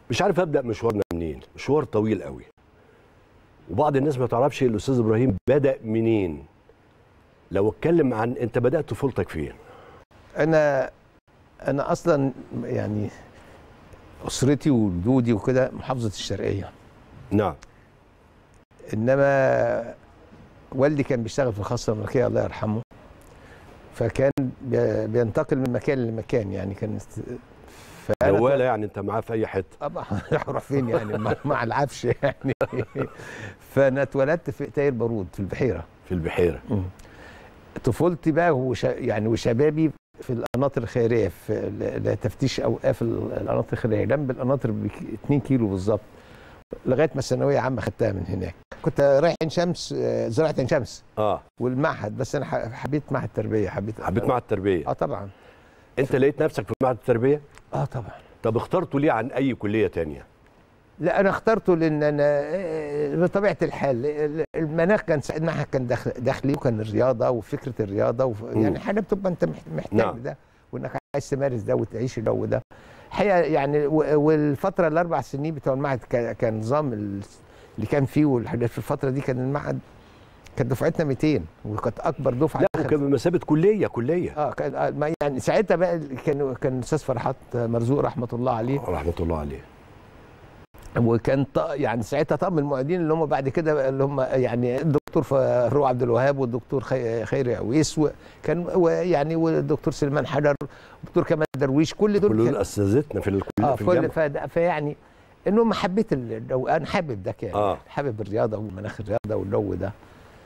مش عارف ابدا مشوارنا منين مشوار طويل قوي وبعض الناس ما تعرفش الاستاذ ابراهيم بدا منين لو اتكلم عن انت بدات طفولتك فين انا انا اصلا يعني اسرتي وجدودي وكده محافظه الشرقيه نعم انما والدي كان بيشتغل في الخاصه الامريكيه الله يرحمه فكان بي- بينتقل من مكان لمكان يعني كان است- فأنا جواله يعني انت معاه في اي حته طبعا هروح فين يعني ما- مع العفش يعني فانا اتولدت في تاير بارود في البحيره في البحيره طفولتي بقى وش يعني وشبابي في القناطر الخيريه في ل- لتفتيش اوقاف ال- القناطر الخيريه جنب القناطر ب 2 كيلو بالظبط لغايه ما الثانويه عامه خدتها من هناك كنت رايح عين شمس آه، زراعه عين شمس اه والمعهد بس انا ح- حبيت معهد التربيه حبيت حبيت مع التربيه اه طبعا انت لقيت نفسك في معهد التربيه اه طبعا طب اخترته ليه عن اي كليه تانية لا انا اخترته لان انا آه، بطبيعه الحال ال- المناخ كان سا- المعهد كان داخل- داخلي وكان الرياضه وفكره الرياضه وف... مم. يعني حاجه بتبقى انت مح- محتاج نعم. ده وانك عايز تمارس ده وتعيش الجو ده الحقيقه يعني و- والفتره الاربع سنين بتوع المعهد كان كان نظام ال- اللي كان فيه والحاجات في الفتره دي كان المعهد كانت دفعتنا 200 وكانت اكبر دفعه لا دخلت. وكان بمثابه كليه كليه اه كان آه، ما يعني ساعتها بقى كان كان الاستاذ فرحات مرزوق رحمه الله عليه رحمه الله عليه وكان ط- يعني ساعتها طقم المعيدين اللي هم بعد كده اللي هم يعني الدكتور فاروق عبد الوهاب والدكتور خي- خيري عويس وكان ويعني والدكتور سليمان حجر والدكتور كمال درويش كل دول كل كان- دول اساتذتنا في الكليه اه في كل الجامعه فد- فيعني انهم حبيت الجو انا حابب ده كان آه. حابب الرياضه ومناخ الرياضه والجو ده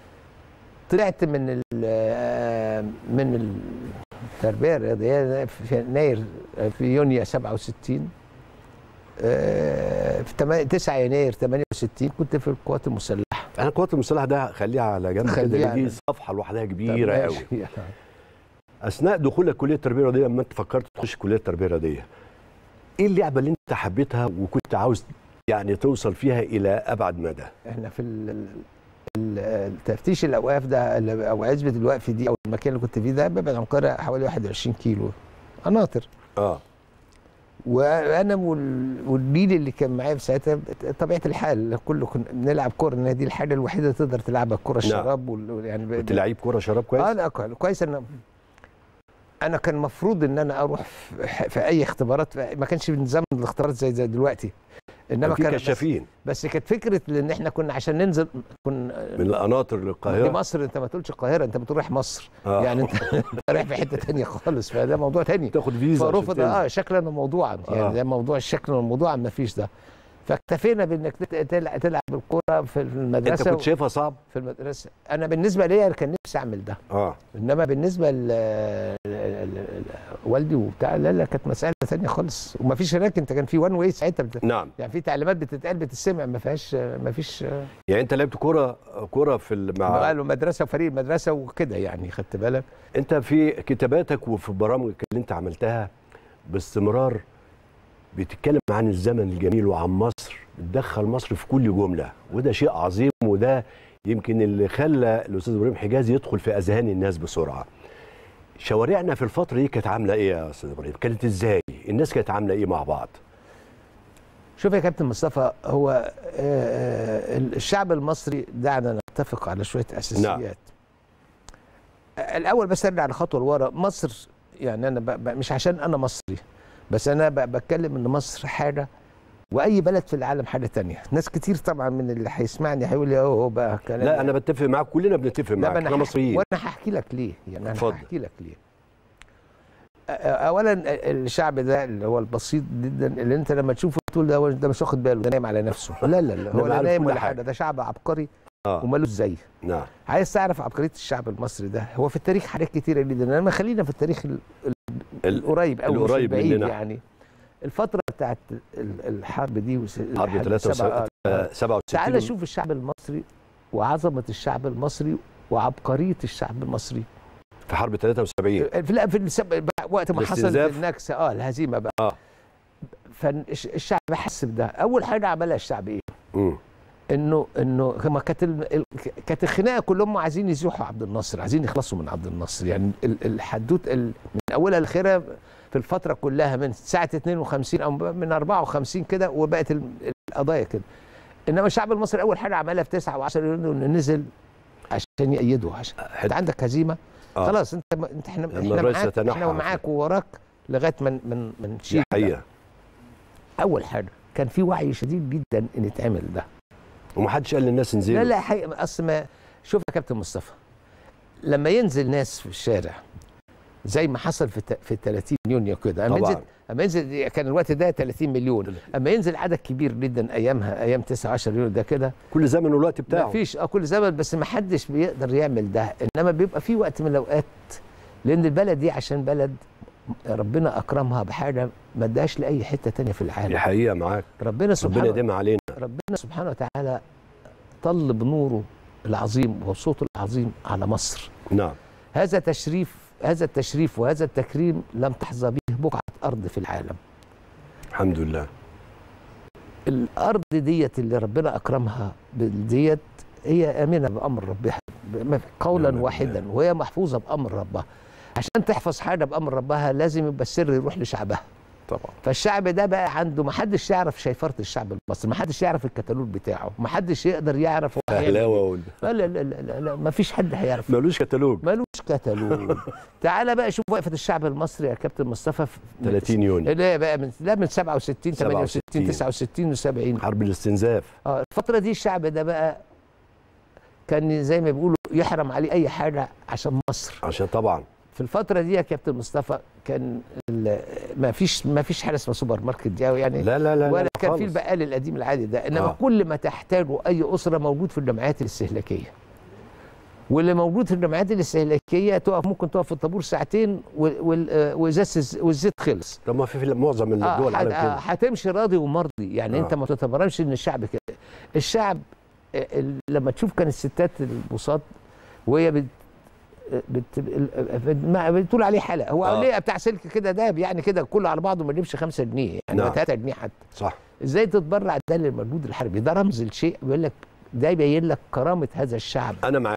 طلعت من ال من التربيه الرياضيه في يناير في يونيو 67 آه، في تما- 9 يناير 68 كنت في القوات المسلحه انا القوات المسلحه ده خليها على جنب كده خليها دي على- صفحه لوحدها كبيره طب قوي ماشي. اثناء دخولك كليه التربيه الرياضيه لما انت فكرت تخش كليه التربيه الرياضيه ايه اللعبه اللي انت حبيتها وكنت عاوز يعني توصل فيها الى ابعد مدى احنا في ال- ال- ال- تفتيش الاوقاف ده ال- او عزبه الوقف دي او المكان اللي كنت فيه ده بيبعد عن القاهره حوالي 21 كيلو قناطر اه وانا وال- والجيل اللي كان معايا في ساعتها طبيعه الحال كله كنا بنلعب كوره ان دي الحاجه الوحيده اللي تقدر تلعبها الكوره نعم. الشراب وال- يعني ب- كنت لعيب كوره شراب كويس اه لا كويس- كويس ان انا كان المفروض ان انا اروح في, في اي اختبارات ما كانش بنظام الاختبارات زي زي دلوقتي انما كان في كان بس, كشافين بس كانت فكره لان احنا كنا عشان ننزل كنا من القناطر دي للقاهره مصر انت ما تقولش القاهره انت بتقول رايح مصر آه. يعني انت أنت رايح في حته تانية خالص فده موضوع تاني تاخد فيزا عشان فرفض تنزل. اه شكلا وموضوعا يعني آه. ده موضوع الشكل والموضوع ما فيش ده فاكتفينا بانك تت- تلعب, تلعب الكوره في انت المدرسه كنت شايفها صعب في المدرسه انا بالنسبه ليا كان نفسي اعمل ده اه انما بالنسبه ل ل- ل- والدي وبتاع لا لا كانت مساله ثانيه خالص وما فيش هناك انت كان في وان واي ساعتها بت... نعم يعني في تعليمات بتتقال بتسمع ما فيهاش ما فيش يعني انت لعبت كوره كوره في ال- مع قالوا مدرسه وفريق المدرسه وكده يعني خدت بالك انت في كتاباتك وفي برامجك اللي انت عملتها باستمرار بتتكلم عن الزمن الجميل وعن مصر بتدخل مصر في كل جمله وده شيء عظيم وده يمكن اللي خلى الاستاذ ابراهيم حجازي يدخل في اذهان الناس بسرعه شوارعنا في الفتره دي كانت عامله ايه يا استاذ ابراهيم كانت ازاي الناس كانت عامله ايه مع بعض شوف يا كابتن مصطفى هو آه، آه، الشعب المصري دعنا نتفق على شويه اساسيات آه، الاول بس ارجع لخطوه لورا مصر يعني انا ب... ب... مش عشان انا مصري بس انا ب... بتكلم ان مصر حاجه واي بلد في العالم حاجه تانية ناس كتير طبعا من اللي هيسمعني هيقول لي اهو بقى كلام لا انا بتفق معاك كلنا بنتفق لا معاك ما احنا انا هح- مصريين وانا هحكي لك ليه يعني انا اتفضل. هحكي لك ليه أ- اولا الشعب ده اللي هو البسيط جدا اللي انت لما تشوفه تقول ده هو- ده مش واخد باله ده نايم على نفسه لا لا لا هو ده لا عارف نايم كل ولا حاجة. حاجه ده شعب عبقري اه ومالوش زي نعم عايز تعرف عبقريه الشعب المصري ده هو في التاريخ حاجات كتيره جدا انما خلينا في التاريخ ال- ال- ال- القريب او القريب البعيد مننا. يعني الفتره بتاعت ال- الحرب دي وس- حرب لحد 73 سبعة- آه. 67 تعال شوف الشعب المصري وعظمه الشعب المصري وعبقريه الشعب المصري في حرب 73 في لا في السب... وقت ما حصل الاستنزاف. النكسه اه الهزيمه بقى اه فالشعب حس بده اول حاجه عملها الشعب ايه امم انه انه ما كانت ال- ال- كانت الخناقه كلهم عايزين يزيحوا عبد الناصر عايزين يخلصوا من عبد الناصر يعني ال- الحدوت ال- من اولها لاخرها في الفتره كلها من ساعه 52 او من 54 كده وبقت ال- القضايا كده انما الشعب المصري اول حاجه عملها في 9 و10 يونيو انه نزل عشان يأيده عشان انت عندك هزيمه آه. خلاص انت انت احنا لما احنا الرئيس معاك يتنحى احنا معاك ووراك لغايه من من من دي نشيل ده. حقيقه اول حاجه كان في وعي شديد جدا ان يتعمل ده ومحدش قال للناس انزلوا لا لا حقيقة اصل ما شوف يا كابتن مصطفى لما ينزل ناس في الشارع زي ما حصل في الت- في ال 30 يونيو كده اما طبعاً. ينزل اما ينزل كان الوقت ده 30 مليون اما ينزل عدد كبير جدا ايامها ايام 19 يونيو ده كده كل زمن والوقت ما بتاعه فيش اه كل زمن بس ما حدش بيقدر يعمل ده انما بيبقى في وقت من الاوقات لان البلد دي عشان بلد ربنا اكرمها بحاجه ما اداش لاي حته تانية في دي العالم حقيقه معاك ربنا ربنا سبحانه يديم علينا ربنا سبحانه وتعالى طل بنوره العظيم وصوته العظيم على مصر نعم هذا تشريف هذا التشريف وهذا التكريم لم تحظى به بقعة أرض في العالم الحمد لله الأرض ديت اللي ربنا أكرمها ديت هي آمنة بأمر ربها بما- قولا نعم واحدا بالله. وهي محفوظة بأمر ربها عشان تحفظ حاجة بأمر ربها لازم يبقى السر يروح لشعبها طبعا فالشعب ده بقى عنده ما حدش يعرف شيفرة الشعب المصري ما حدش يعرف الكتالوج بتاعه ما حدش يقدر يعرف هو هيعمل فهلاوه إيه. وال- لا لا لا لا, لا, لا ما فيش حد هيعرف ملوش كتالوج ملوش كتالوج تعالى بقى شوف وقفه الشعب المصري يا كابتن مصطفى في 30 يونيو لا بقى من لا من 67 68 69 و70 حرب الاستنزاف اه الفتره دي الشعب ده بقى كان زي ما بيقولوا يحرم عليه اي حاجه عشان مصر عشان طبعا في الفتره دي يا كابتن مصطفى كان ال- ما فيش ما فيش حاجه اسمها سوبر ماركت دي أوي يعني لا لا لا ولا لا كان في خالص. البقال القديم العادي ده انما آه. آه. كل ما تحتاجه اي اسره موجود في الجمعيات الاستهلاكيه واللي موجود في الجمعيات الاستهلاكيه تقف ممكن تقف في الطابور ساعتين و- وال- آه، وازازه الز- والزيت خلص طب ما في في معظم آه، الدول هت- العالم آه، كده هتمشي راضي ومرضي يعني آه. انت ما تتبرمش ان الشعب كده الشعب آه، ال- لما تشوف كان الستات البساط وهي بت بت ال- ما بتقول عليه حلقه هو آه. اولياء بتاع سلك كده دهب يعني كده كله على بعضه ما يجيبش 5 جنيه يعني نعم. 3 جنيه حتى صح ازاي تتبرع ده للمجهود الحربي ده رمز الشيء بيقول لك ده يبين لك كرامه هذا الشعب انا معاك